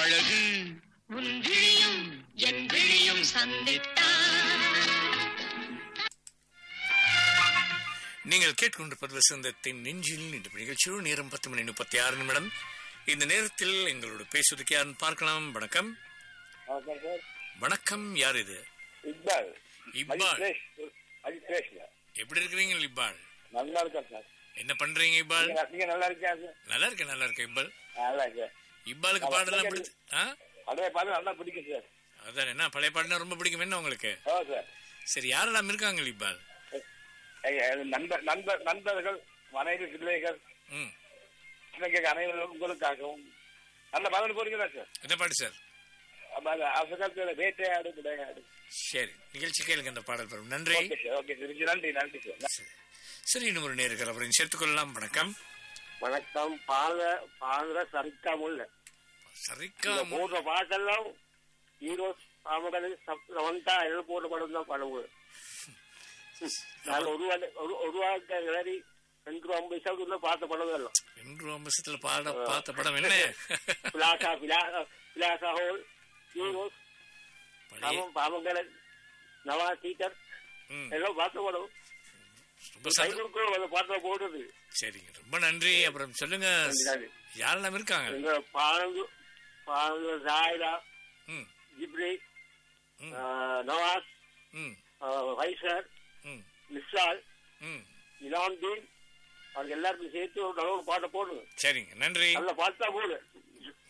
அழகு உன் விழியும் என் விழியும் சந்தித்தான் நீங்கள் கேட்கொண்டிருப்பது வசந்தத்தின் நெஞ்சில் இந்த நிகழ்ச்சியோடு நேரம் பத்து மணி முப்பத்தி ஆறு நிமிடம் இந்த நேரத்தில் எங்களோட பேசுவதற்கு யாருன்னு பார்க்கலாம் வணக்கம் வணக்கம் சார் வணக்கம் யார் இது இக்பால் இக்பால் அஜித் அஜித் பேசுங்க எப்படி இருக்கிறீங்க இப்பால் நல்லா இருக்கேன் சார் என்ன பண்றீங்க இப்பால் நீங்க- நீங்க நல்லா இருக்கியா சார் நல்லா இருக்கேன் நல்லா இருக்கேன் இப்பால் நல்லா இருக்கேன் இப்பாலுக்கு ஆமா, பாடலாம் சரி. பிடிச்சு ஆ அதே பாட்டு நல்லா பிடிக்கும் சார் அதான் என்ன பழைய பாட்டுனா ரொம்ப பிடிக்கும் என்ன உங்களுக்கு ஓ சார் சரி யாரெல்லாம் இருக்காங்க இப்பால் ஐயா, இது நண்பர் நண்பர் நண்பர்கள் மனைவி பிள்ளைகள் ம் இன்றைக்கு அனைவரும் உங்களுக்காகவும் நல்ல பதில் போறீங்களா சார் என்ன பாட்டு சார் அப்ப அந்த அசகத்தில் வேட்டையாடு விளையாடு சரி நிகழ்ச்சி கேளுங்க அந்த பாடல் வரும் நன்றி ஓகே சார் ஓகே சார் நன்றி நன்றி சார் சரி. சரி இன்னும் ஒரு நேருக்கு அவரையும் சேர்த்துக் கொள்ளலாம் வணக்கம் வணக்கம் பாத பாத சரிக்கா முல்ல சரிக்கா இந்த போடுற பாட்டெல்லாம் ஹீரோ சாமகன் லவன்டா எல்லாம் போடுற படம் தான் படம் நான் ஒரு வாட்டி ஒரு ஒரு வாட்டி கிளறி ரெண்டு ரூபா ஐம்பது சவுத்துல பார்த்த படம் எல்லாம் ரெண்டு வருஷத்துல பாட பார்த்த படம் என்ன பிலாசா பிலாசா பிலாசா ஹோல் ஹீரோ பழைய பாவம் பாவங்கரன் நவா டீச்சர் ம், எல்லாம் பார்த்த படம் ரொம்ப சந்தோஷம். கைகுலுக்கும் அந்த பாட்டை போடுறது சரிங்க ரொம்ப நன்றி அப்புறம் சொல்லுங்க நன்றி, நன்றி. யாரெல்லாம் இருக்காங்க எங்க பாலந்து பாலந்து சாயிரா ம் ஜிப்ரி ம். நவாஸ் ம் வைசர் ம் நிஷால் ம் இலான் பீன் அவங்க எல்லாருக்கும் சேர்த்து ஒரு நல்ல ஒரு பாட்டை போடுங்க சரிங்க நன்றி நல்ல பாட்டு தான் போடு